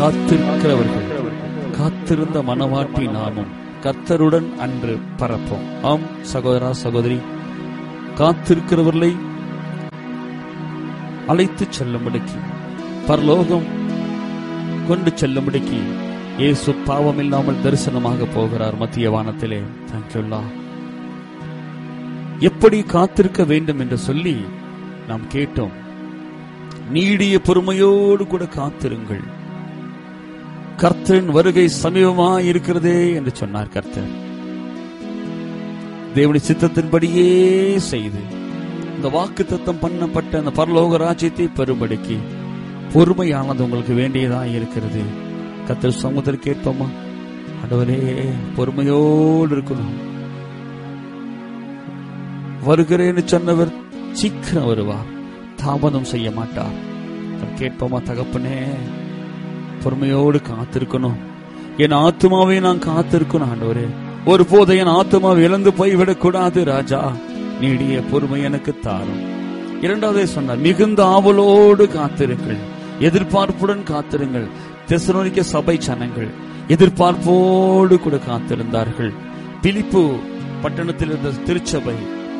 காத்திருக்கிறவர்கள் காத்திருந்த மனவாட்டி நாமும் கர்த்தருடன் அன்று பரப்போம் ஆம் சகோதரா சகோதரி காத்திருக்கிறவர்களை அழைத்து செல்லும்படிக்கு பரலோகம் கொண்டு செல்லும்படிக்கு இயேசு பாவம் இல்லாமல் தரிசனமாக போகிறார் மத்திய வானத்திலே தேங்க்யூல்லா எப்படி காத்திருக்க வேண்டும் என்று சொல்லி நாம் கேட்டோம் நீடிய பொறுமையோடு கூட காத்திருங்கள் கர்த்தரின் வருகை சமீபமாய் இருக்கிறதே என்று சொன்னார் கர்த்தர் தேவனுடைய சித்தத்தின்படியே செய்து இந்த வாக்கு தத்தம் பண்ணப்பட்ட அந்த பரலோக ராஜ்யத்தை பெறும்படிக்கு பொறுமையானது உங்களுக்கு வேண்டியதா இருக்கிறது கத்தர் சமூகத்தில் கேட்போமா ஆண்டவரே பொறுமையோடு இருக்கணும் வருகிறேன்னு சொன்னவர் சீக்கிரம் வருவார் தாமதம் செய்ய மாட்டார் நாம் கேட்போமா தகப்பனே பொறுமையோடு காத்திருக்கணும் என் ஆத்மாவை நான் காத்திருக்கணும் ஆண்டவரே ஒரு போதை என் ஆத்மாவை இழந்து போய் விடக்கூடாது ராஜா நீடிய பொறுமை எனக்கு தாரும் இரண்டாவதே சொன்னார் மிகுந்த ஆவலோடு காத்திருங்கள் எதிர்பார்ப்புடன் காத்திருங்கள் தெசலோனிக்க சபை சனங்கள் எதிர்பார்ப்போடு கூட காத்திருந்தார்கள் பிலிப்பு பட்டணத்தில் இருந்த திருச்சபை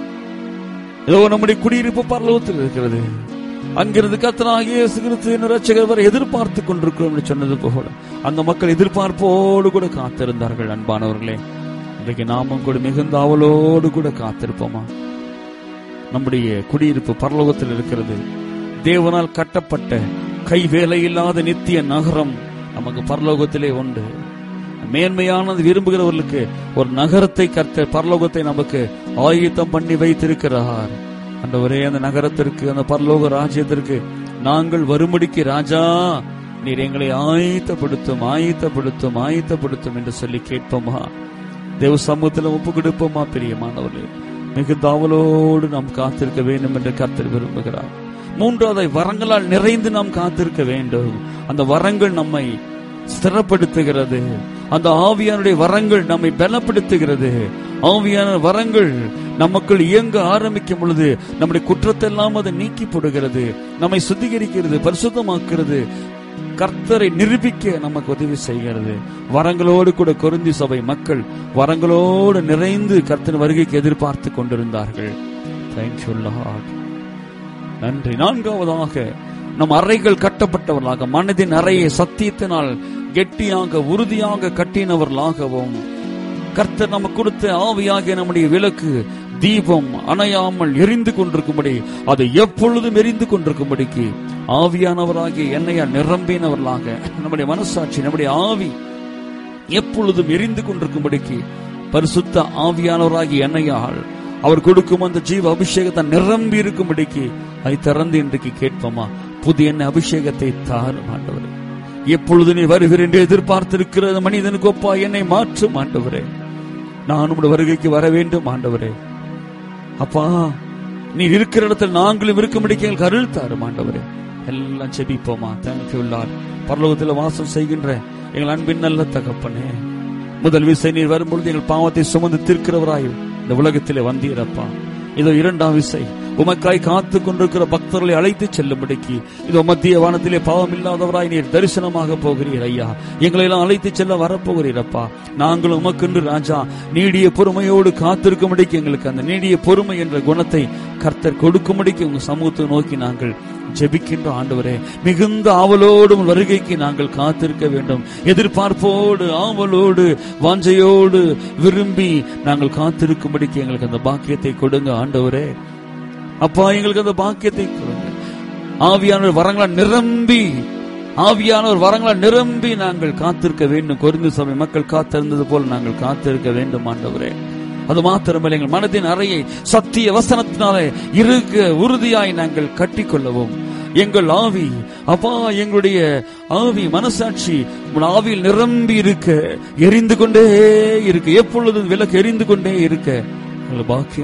ஏதோ நம்முடைய குடியிருப்பு பரலோகத்தில் இருக்கிறது அங்கிருந்து கத்தனாகிய இயேசு கிறிஸ்து ரட்சகர் வரை எதிர்பார்த்து கொண்டிருக்கிறோம் என்று சொன்னது போல அந்த மக்கள் எதிர்பார்ப்போடு கூட காத்திருந்தார்கள் அன்பானவர்களே இன்றைக்கு நாமும் கூட மிகுந்த ஆவலோடு கூட காத்திருப்போமா நம்முடைய குடியிருப்பு பரலோகத்தில் இருக்கிறது தேவனால் கட்டப்பட்ட கை வேலை இல்லாத நித்திய நகரம் நமக்கு பரலோகத்திலே உண்டு மேன்மையானது விரும்புகிறவர்களுக்கு ஒரு நகரத்தை கர்த்த பரலோகத்தை நமக்கு ஆயுத்தம் பண்ணி வைத்திருக்கிறார் அந்த ஒரே அந்த நகரத்திற்கு அந்த பரலோக ராஜ்யத்திற்கு நாங்கள் வரும்படிக்கு ராஜா நீர் எங்களை ஆயத்தப்படுத்தும் ஆயத்தப்படுத்தும் ஆயத்தப்படுத்தும் என்று சொல்லி கேட்போமா தேவ சமூகத்தில் ஒப்பு கொடுப்போமா பிரியமானவர்களே மிகுந்த ஆவலோடு நாம் காத்திருக்க வேண்டும் என்று கர்த்தர் விரும்புகிறார் மூன்றாவது வரங்களால் நிறைந்து நாம் காத்திருக்க வேண்டும் அந்த வரங்கள் நம்மை ஸ்திரப்படுத்துகிறது அந்த ஆவியானுடைய வரங்கள் நம்மை பலப்படுத்துகிறது ஆவியான வரங்கள் நமக்குள் இயங்க ஆரம்பிக்கும் பொழுது நம்முடைய குற்றத்தெல்லாம் அதை நீக்கி போடுகிறது நம்மை சுத்திகரிக்கிறது பரிசுத்தமாக்குறது கர்த்தரை நிரூபிக்க நமக்கு உதவி செய்கிறது வரங்களோடு கூட கொருந்தி சபை மக்கள் வரங்களோடு நிறைந்து கர்த்தன் வருகைக்கு எதிர்பார்த்து கொண்டிருந்தார்கள் தேங்க்யூ லார்ட் நன்றி நான்காவதாக நம் அறைகள் கட்டப்பட்டவர்களாக மனதின் அறையை சத்தியத்தினால் கெட்டியாக உறுதியாக கட்டினவர்களாகவும் கர்த்தர் நமக்கு கொடுத்த ஆவியாகிய நம்முடைய விளக்கு தீபம் அணையாமல் எரிந்து கொண்டிருக்கும்படி அது எப்பொழுதும் எரிந்து கொண்டிருக்கும்படிக்கு ஆவியானவராகிய எண்ணெயால் நிரம்பினவர்களாக நம்முடைய மனசாட்சி நம்முடைய ஆவி எப்பொழுதும் எரிந்து கொண்டிருக்கும்படிக்கு பரிசுத்த ஆவியானவராகிய எண்ணெயால் அவர் கொடுக்கும் அந்த ஜீவ அபிஷேகத்தை நிரம்பி இருக்கும்படிக்கு அதை திறந்து இன்றைக்கு கேட்போமா புதிய எண்ணெய் அபிஷேகத்தை தாரும் ஆண்டவர் எப்பொழுது நீ வருகிறேன் என்று எதிர்பார்த்திருக்கிற மனிதனுக்கு ஒப்பா என்னை மாற்றும் ஆண்டவரே நான் உடைய வருகைக்கு வர வேண்டும் ஆண்டவரே அப்பா நீ இருக்கிற இடத்தில் நாங்களும் இருக்கும்படிக்கு எங்களுக்கு அருள் தாரும் ஆண்டவரே எல்லாம் செபிப்போமா தேங்க்யூ லார்ட் பரலோகத்தில் வாசம் செய்கின்ற எங்கள் அன்பின் நல்ல தகப்பனே முதல் விசை நீர் வரும்பொழுது எங்கள் பாவத்தை சுமந்து தீர்க்கிறவராயும் இந்த உலகத்திலே வந்தீரப்பா இதோ இரண்டாம் விசை உமக்காய் காத்து கொண்டிருக்கிற பக்தர்களை அழைத்து செல்லும்படிக்கு இதோ மத்திய வானத்திலே பாவம் இல்லாதவராய் நீர் தரிசனமாக போகிறீர் ஐயா எங்களை எல்லாம் அழைத்து செல்ல வரப்போகிறீரப்பா நாங்களும் உமக்கென்று ராஜா நீடிய பொறுமையோடு காத்திருக்கும்படிக்கு எங்களுக்கு அந்த நீடிய பொறுமை என்ற குணத்தை கர்த்தர் கொடுக்கும்படிக்கு உங்க சமூகத்தை நோக்கி நாங்கள் ஜெபிக்கின்ற ஆண்டவரே மிகுந்த ஆவலோடு உம் வருகைக்கு நாங்கள் காத்திருக்க வேண்டும் எதிர்பார்ப்போடு ஆவலோடு வாஞ்சையோடு விரும்பி நாங்கள் காத்திருக்கும்படிக்கு எங்களுக்கு அந்த பாக்கியத்தை கொடுங்க ஆண்டவரே அப்பா எங்களுக்கு அந்த பாக்கியத்தை கொடுங்க ஆவியானவர் வரங்களா நிரம்பி ஆவியானவர் வரங்களா நிரம்பி நாங்கள் காத்திருக்க வேண்டும் கொரிந்து சபை மக்கள் காத்திருந்தது போல நாங்கள் காத்திருக்க வேண்டும் ஆண்டவரே அது மாத்திரமல்ல எங்கள் மனதின் அறையை சத்திய வசனத்தினாலே இருக உறுதியாய் நாங்கள் கட்டிக்கொள்ளவும் எங்கள் ஆவி அப்பா எங்களுடைய ஆவி மனசாட்சி உங்கள் ஆவியில் நிரம்பி இருக்க எரிந்து கொண்டே இருக்க எப்பொழுதும் விளக்கு எரிந்து கொண்டே இருக்க எங்கள் பாக்கியம்